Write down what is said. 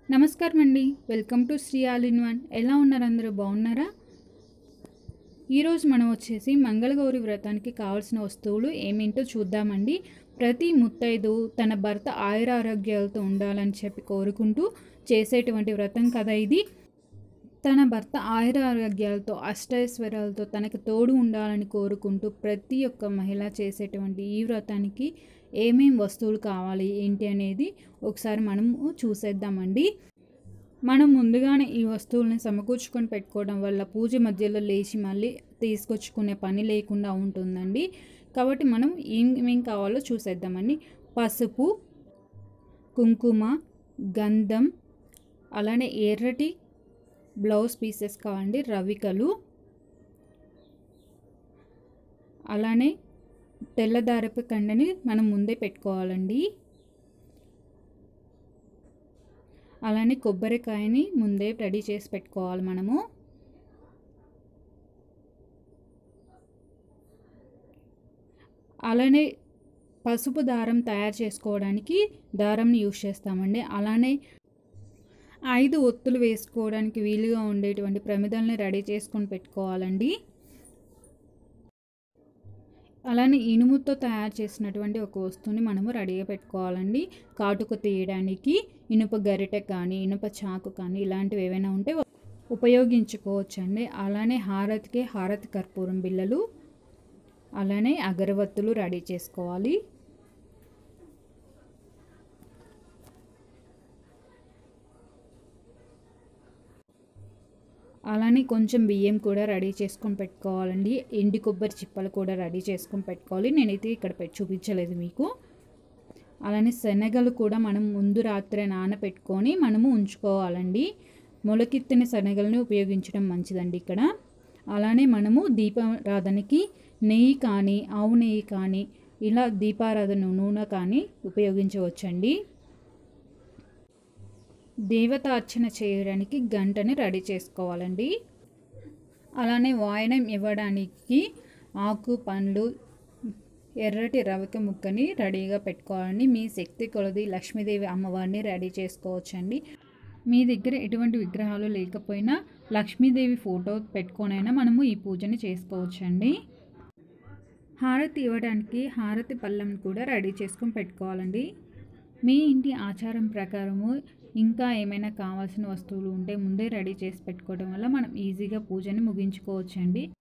నమస్కారం అండి welcome to Sri all in one ఎలా ఉన్నారు అందరూ బాగున్నారా ఈరోజు మనం వచ్చేసి మంగళగౌరి వ్రతానికి కావాల్సిన వస్తువులు ఏమేంటో చూద్దామండి ప్రతి ముత్తైదు తన భర్త ఆయురారోగ్యాలతో ఉండాలని చెప్పి కోరుకుంటూ చేసేటువంటి వ్రతం కదా ఇది తన భర్త ఆయురారోగ్యాలతో అష్టైశ్వర్యాలతో తనకు తోడు ఉండాలని కోరుకుంటూ ప్రతి ఒక్క మహిళ చేసేటువంటి ఈ వ్రతానికి ఏమేం వస్తువులు కావాలి ఏంటి అనేది ఒకసారి మనము చూసేద్దామండి మనం ముందుగానే ఈ వస్తువుల్ని సమకూర్చుకొని పెట్టుకోవడం వల్ల పూజ మధ్యలో లేచి మళ్ళీ తీసుకొచ్చుకునే పని లేకుండా ఉంటుందండి కాబట్టి మనం ఏమేం కావాలో చూసేద్దామండి పసుపు కుంకుమ గంధం అలానే ఎర్రటి బ్లౌజ్ పీసెస్ కావండి రవికలు అలానే తెల్లదారపు కండని మనం ముందే పెట్టుకోవాలండి అలానే కొబ్బరికాయని ముందే రెడీ చేసి పెట్టుకోవాలి మనము అలానే పసుపు దారం తయారు చేసుకోవడానికి దారంని యూజ్ చేస్తామండి అలానే ఐదు ఒత్తులు వేసుకోవడానికి వీలుగా ఉండేటువంటి ప్రమిదల్ని రెడీ చేసుకొని పెట్టుకోవాలండి అలానే ఇనుముతో తయారు చేసినటువంటి ఒక వస్తువుని మనము రెడీగా పెట్టుకోవాలండి కాటుక తీయడానికి ఇనుప గరిటె కానీ ఇనుప చాకు కానీ ఇలాంటివి ఏవైనా ఉంటే ఉపయోగించుకోవచ్చండి అలానే హారతికి హారతి కర్పూరం బిళ్ళలు అలానే అగరవత్తులు రెడీ చేసుకోవాలి అలానే కొంచెం బియ్యం కూడా రెడీ చేసుకొని పెట్టుకోవాలండి ఎండి కొబ్బరి చిప్పలు కూడా రెడీ చేసుకొని పెట్టుకోవాలి నేనైతే ఇక్కడ పెట్టి చూపించలేదు మీకు అలానే శనగలు కూడా మనం ముందు రాత్రే నానబెట్టుకొని మనము ఉంచుకోవాలండి మొలకెత్తిన శనగలను ఉపయోగించడం మంచిదండి ఇక్కడ అలానే మనము దీపారాధనకి నెయ్యి కానీ ఆవు నెయ్యి కానీ ఇలా దీపారాధన నూనె కానీ ఉపయోగించవచ్చండి దేవత అర్చన చేయడానికి గంటని రెడీ చేసుకోవాలండి అలానే వాయనం ఇవ్వడానికి ఆకు పండ్లు ఎర్రటి రవిక ముక్కని రెడీగా పెట్టుకోవాలండి మీ శక్తి కొలది లక్ష్మీదేవి అమ్మవారిని రెడీ చేసుకోవచ్చండి మీ దగ్గర ఎటువంటి విగ్రహాలు లేకపోయినా లక్ష్మీదేవి ఫోటో పెట్టుకొనైనా మనము ఈ పూజని చేసుకోవచ్చండి హారతి ఇవ్వడానికి హారతి పళ్ళం కూడా రెడీ చేసుకొని పెట్టుకోవాలండి మీ ఇంటి ఆచారం ప్రకారము ఇంకా ఏమైనా కావాల్సిన వస్తువులు ఉంటే ముందే రెడీ చేసి పెట్టుకోవడం వల్ల మనం ఈజీగా పూజని ముగించుకోవచ్చండి